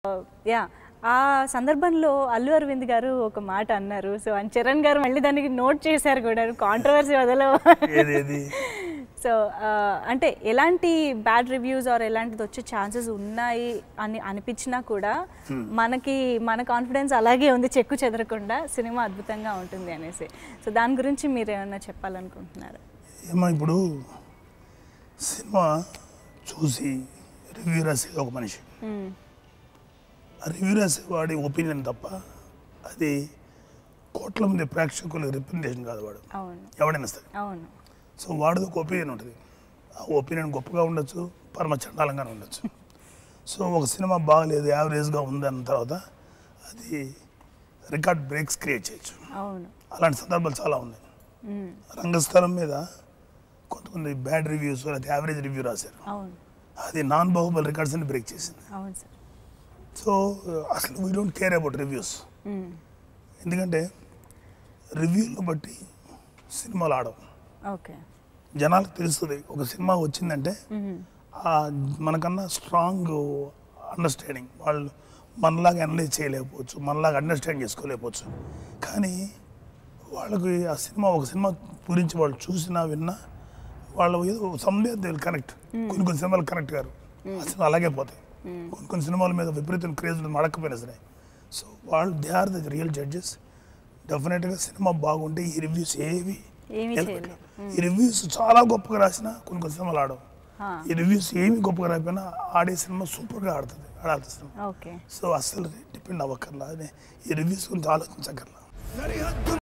Yeah ఆ సందర్భంలో అల్లు అరవింద్ గారు ఒక మాట అన్నారు సో అని చరణ్ గారు మళ్ళీ దానికి నోట్ చేశారు కూడా కాంట్రవర్సీ వదల ఏది ఏది సో అంటే ఎలాంటి బ్యాడ్ రివ్యూస్ ఆర్ ఎలాంటిది వచ్చే ఛాన్సెస్ ఉన్నాయి అని అనిపించినా కూడా మనకి మన కాన్ఫిడెన్స్ అలాగే ఉంది చెక్కు చెదరకుండా సినిమా అద్భుతంగా ఉంటుంది అనేసి సో దాని గురించి మీరు ఏమైనా చెప్పాలనుకుంటున్నారు ఏమో ఇప్పుడు సినిమా చూసి రివ్యూ రాసే ఒక మనిషి మ్మ్. ఆ రివ్యూ రాసేవాడి ఒపీనియన్ తప్ప అది కోట్ల మంది ప్రేక్షకుల రిప్రజెంటేషన్ కాదు వాడు అవును ఎవడైనా సరే అవును సో వాడిది ఒక ఒపీనియన్ ఉంటుంది ఆ ఒపీనియన్ గొప్పగా ఉండొచ్చు పరమ చండాలంగానే ఉండొచ్చు సో ఒక సినిమా బాగలేదు యావరేజ్గా ఉంది అన్న తర్వాత అది రికార్డ్ బ్రేక్స్ క్రియేట్ చేయొచ్చు అవును అలాంటి సందర్భాలు చాలా ఉన్నాయి మ్మ్. రంగస్థలం మీద కొంతమంది బ్యాడ్ రివ్యూస్ లేకపోతే యావరేజ్ రివ్యూ రాశారు అవును అది నాన్ బాహుబలి రికార్డ్స్ అని బ్రేక్ చేసింది అవును సార్ సో అసలు we don't care about reviews hmm. ఎందుకంటే రివ్యూలను బట్టి సినిమాలు ఆడవు ఓకే జనాలకు తెలుస్తుంది ఒక సినిమా వచ్చిందంటే మ్మ్. ఆ మనకన్నా స్ట్రాంగ్ అండర్స్టాండింగ్ వాళ్ళు మనలాగా అనలైజ్ చేయలేకపోవచ్చు మనలాగా అండర్స్టాండ్ చేసుకోలేకపోవచ్చు కానీ వాళ్ళకి ఆ సినిమా ఒక సినిమా గురించి వాళ్ళు చూసినా విన్నా వాళ్ళు ఏదో సమ్వే దే కనెక్ట్ కొన్ని కొన్ని సినిమాలు కనెక్ట్ గారు ఆ సినిమా అలాగే పోతాయి కొన్ని కొన్ని సినిమాల మీద విపరీతం క్రేజ్ మడకపోయినా సరే సో వాళ్ళు they are the real judges డెఫినెట్గా సినిమా బాగుంటే ఈ రివ్యూస్ ఏవి ఏమీ నిలబెట్టవు. చేయలేవు. ఈ రివ్యూస్ చాలా గొప్పగా రాసినా కొన్ని కొన్ని సినిమాలు ఆడవు ఆ, ఈ రివ్యూస్ ఏమి గొప్పగా రాకపోయినా ఆడే సినిమా సూపర్గా ఆడుతుంది ఆడాల్సిన సినిమా ఓకే సో అస్సలు డిపెండ్ అవ్వక్కర్లా అదే ఈ రివ్యూస్ గురించి ఆలోచించక్కర్లా